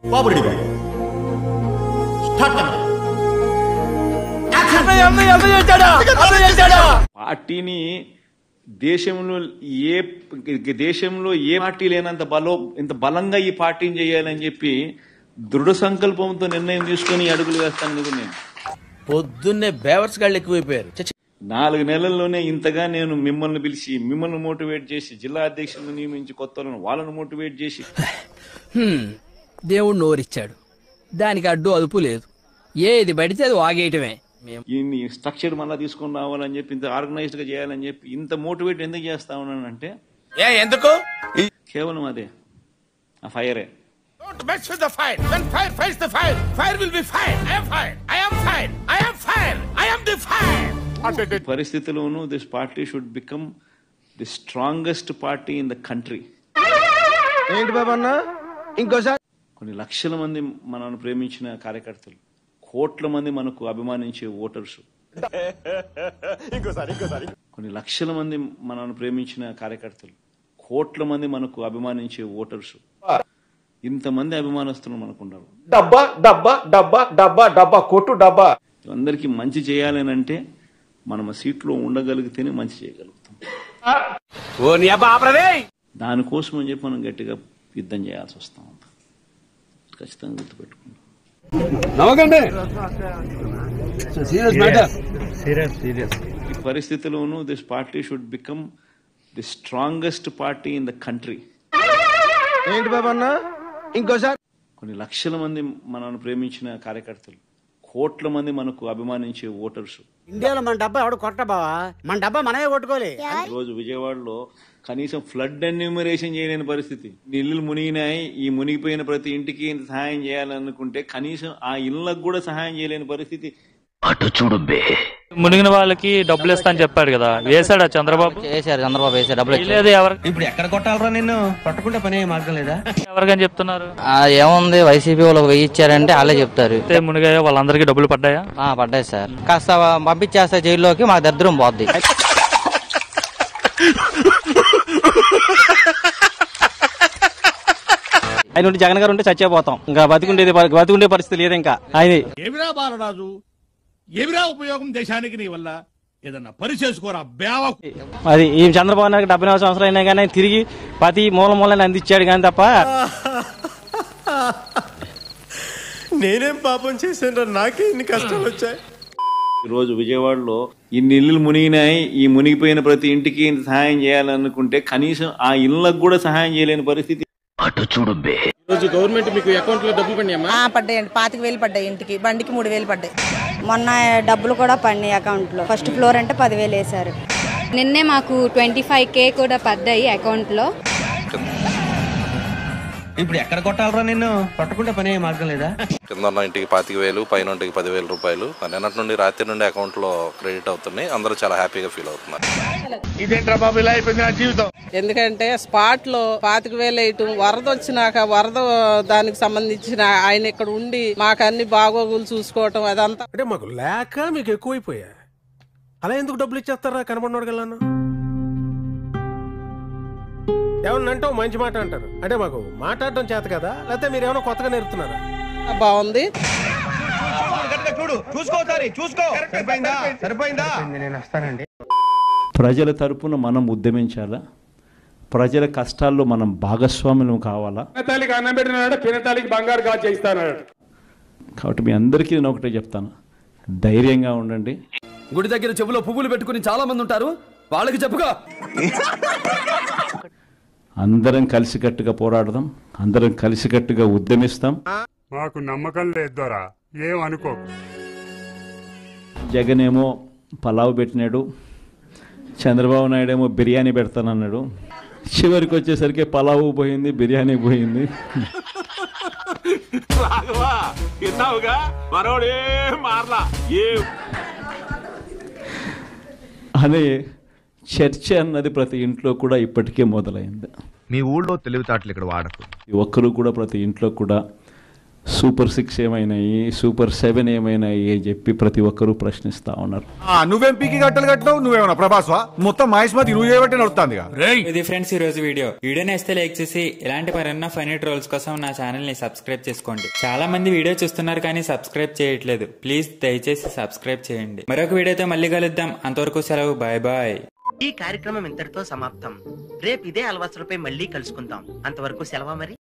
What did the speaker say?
Cooperative bank start పార్టీని దేశంలో ఏ దేశంలో ఏ పార్టీ లేనంత బలో ఇంత బలంగా ఈ పార్టీని చేయాలని చెప్పి దృఢ సంకల్పంతో నిర్ణయం తీసుకొని అడుగులు వేస్తాను నేను పొద్దున్నే బేవర్స్ గాళ్ళు ఎక్కువైపోయారు చచ్చి. నాలుగు నెలల్లోనే ఇంతగా నేను మిమ్మల్ని పిలిచి మిమ్మల్ని మోటివేట్ చేసి జిల్లా అధ్యక్షులను నియమించి కొత్త వాళ్ళను వాళ్ళను మోటివేట్ చేసి హ్మ్. దేవుడు నోరిచ్చాడు దానికి అడ్డు అదుపు లేదు ఏది పడితే అది వాగేయటమే మేము ఈ స్ట్రక్చర్ మళ్ళీ తీసుకొని రావాలని చెప్పి ఇంత ఆర్గనైజ్డ్ గా చేయాలని చెప్పి ఇంత మోటివేట్ ఎందుకు చేస్తా ఉన్నానంటే ఏ ఎందుకు కేవలం అదే ఆ ఫైరే Don't mess with the fire. When fire fights the fire, fire will be fire. I am fire. I am fire. I am fire. I am the fire. పరిస్థితిలోనూ this party should become the strongest party in the country ఏంటి బాబు అన్న ఇంకోసారి కొన్ని లక్షల మంది మనల్ని ప్రేమించిన కార్యకర్తలు కోట్ల మంది మనకు అభిమానించే ఓటర్స్ కొన్ని లక్షల మంది మనల్ని ప్రేమించిన కార్యకర్తలు కోట్ల మంది మనకు అభిమానించే ఓటర్స్ ఇంతమంది అభిమానస్తులు మనకున్నారు డబ్బా డబ్బా డబ్బా డబ్బా డబ్బా కొట్టు డబ్బా అందరికీ మంచి చేయాలని అంటే మనం ఆ సీట్లో ఉండగలిగితేనే మంచి చేయగలుగుతాం దానికోసం అని చెప్పి మనం గట్టిగా యుద్ధం చేయాల్సి వస్తాం ఖచ్చితంగా గుర్తుపెట్టుకుంటాం ఈ పరిస్థితిలోనూ this party should become the strongest party in the country ఏంటి బాబు అన్న ఇంకోసారి కొన్ని లక్షల మంది మనల్ని ప్రేమించిన కార్యకర్తలు కోట్ల మంది మనకు అభిమానించే ఓటర్స్ ఇండియాలో మన డబ్బా ఎవడు కొట్ట బావా మన డబ్బా మనమే కొట్టుకోలే రోజు విజయవాడలో కనీసం ఫ్లడ్ ఎన్యూమరేషన్ చేయలేని పరిస్థితి ఇల్లు మునిగినాయి ఈ మునిగిపోయిన ప్రతి ఇంటికి ఇంత సహాయం చేయాలనుకుంటే కనీసం ఆ ఇళ్ళకు కూడా సహాయం చేయలేని పరిస్థితి మునిగిన వాళ్ళకి డబ్బులు ఇస్తా అని చెప్పాడు కదా వేసాడా చంద్రబాబు వేసారు చంద్రబాబు వేసారు డబ్బులు లేదు ఎవరు ఇప్పుడు ఎక్కడ కొట్టాలరా నిన్ను పట్టుకుంటే పని మార్గం లేదా ఎవరికని చెప్తున్నారు ఆ, ఏముంది వైసీపీ వాళ్ళకి వెయ్యి ఇచ్చారంటే వాళ్ళే చెప్తారు అయితే మునిగాయో వాళ్ళందరికీ డబ్బులు పడ్డాయా ఆ, పడ్డాయి సార్ కాస్త పంపించేస్తే జైల్లోకి మాకు దరిద్రం పోద్ది ఆయన ఉంటే జగన్ గారు ఉంటే చచ్చిపోతాం ఇంకా బతికుండేది బతికుండే పరిస్థితి లేదు ఇంకా ఆయన ఏమిరా బాలరాజు ఏమిరా ఉపయోగం దేశానికి నీ వల్ల ఏదన్నా పని చేసుకోరా బేవకు అది ఈ చంద్రబాబు నాయుడు డెబ్బై నాలుగు సంవత్సరాలు అయినా కానీ ఆయన తిరిగి ప్రతి మూల మూలని అందించాడు కానీ తప్ప నేనేం పాపం చేశాను నాకే ఇన్ని కష్టాలు వచ్చాయి రోజు విజయవాడలో ఇన్ని ఇల్లు మునిగినాయి ఈ మునిగిపోయిన ప్రతి ఇంటికి ఇంత సహాయం చేయాలనుకుంటే కనీసం ఆ ఇళ్ళకు కూడా సహాయం చేయలేని పరిస్థితి రోజు గవర్నమెంట్ మీకు అకౌంట్ లో డబ్బులు పడినాయమ్మా పడ్డాయండి పాతిక వేలు పడ్డాయి ఇంటికి బండికి మూడు వేలు పడ్డాయి మొన్న డబ్బులు కూడా పడినాయి అకౌంట్ లో ఫస్ట్ ఫ్లోర్ అంటే పదివేలు వేశారు నిన్నే మాకు ట్వంటీ ఫైవ్ కే కూడా పడ్డాయి అకౌంట్ లో ఇప్పుడు ఎక్కడ కొట్టాలరా నిన్ను పట్టుకుంటే పని మార్గం లేదా కింద ఉన్న ఇంటికి పాతిక వేలు పైన ఇంటికి పదివేల రూపాయలు నిన్నటి నుండి రాత్రి నుండి అకౌంట్ లో క్రెడిట్ అవుతున్నాయి అందరూ చాలా హ్యాపీగా ఫీల్ అవుతున్నారు ఇదేంట్రా బాబు ఇలా అయిపోయింది నా జీవితం ఎందుకంటే స్పాట్ లో పాతిక వేలు వేయటం వరద వచ్చినాక వరద దానికి సంబంధించిన ఆయన ఇక్కడ ఉండి మాకు అన్ని బాగోగులు చూసుకోవటం అదంతా అంటే మాకు లేక మీకు ఎక్కువైపోయా అలా ఎందుకు డబ్బులు ఇచ్చేస్తారా కనబడినోడు గలను ఏమన్నా అంటావు మంచి మాట అంటారు అంటే మాకు మాట్లాడడం చేత కదా లేకపోతే మీరు ఏమైనా కొత్తగా నేర్పుతున్నారా బాగుంది చూడు చూసుకోసారి చూసుకో సరిపోయిందా సరిపోయిందా నేను వస్తానండి ప్రజల తరపున మనం ఉద్యమించాలా ప్రజల కష్టాల్లో మనం భాగస్వాములం కావాలా పినతాలికి అన్నం పెట్టినాడు పినతాలికి బంగారు గా చేయిస్తాడు కాబట్టి మీ అందరికీ నేను ఒకటే చెప్తాను ధైర్యంగా ఉండండి గుడి దగ్గర చెవులో పువ్వులు పెట్టుకుని చాలా మంది ఉంటారు వాళ్ళకి చెప్పుగా అందరం కలిసికట్టుగా పోరాడదాం అందరం కలిసికట్టుగా ఉద్యమిస్తాం మాకు నమ్మకం లేదు దొరా ఏం అనుకో జగన్ ఏమో పలావ్ పెట్టినాడు చంద్రబాబు నాయుడు ఏమో బిర్యానీ పెడతానన్నాడు చివరికి వచ్చేసరికి పలావు పోయింది బిర్యానీ పోయింది విన్నావుగా మనోడే మారలా ఏ అనే చర్చ అన్నది ప్రతి ఇంట్లో కూడా ఇప్పటికే మొదలైంది మీ ఊళ్ళో తెలివితేటలు ఇక్కడ వాడకు ఒక్కరు కూడా ప్రతి ఇంట్లో కూడా సూపర్ సిక్స్ ఏమైనాయి సూపర్ సెవెన్ ఏమైనాయి అని చెప్పి ప్రతి ఒక్కరూ ప్రశ్నిస్తా ఉన్నారు నువ్వేం పీకి గట్టలు కట్టినావు నువ్వేమన్నా ప్రభాస్వా మొత్తం మహేష్మతి నువ్వు చేయబట్టి నడుస్తుంది ఇది ఫ్రెండ్స్ ఈ రోజు వీడియో వీడియో నేస్తే లైక్ చేసి ఇలాంటి మరెన్నో ఫనీ ట్రోల్స్ కోసం నా ఛానల్ ని సబ్స్క్రైబ్ చేసుకోండి చాలా మంది వీడియో చూస్తున్నారు కానీ సబ్స్క్రైబ్ చేయట్లేదు ప్లీజ్ దయచేసి సబ్స్క్రైబ్ చేయండి మరొక వీడియోతో మళ్ళీ కలుద్దాం అంతవరకు సెలవు బాయ్ బాయ్ ఈ కార్యక్రమం ఇంతటితో సమాప్తం రేపు ఇదే అలవాసులపై మళ్ళీ కలుసుకుందాం అంతవరకు సెలవు మరి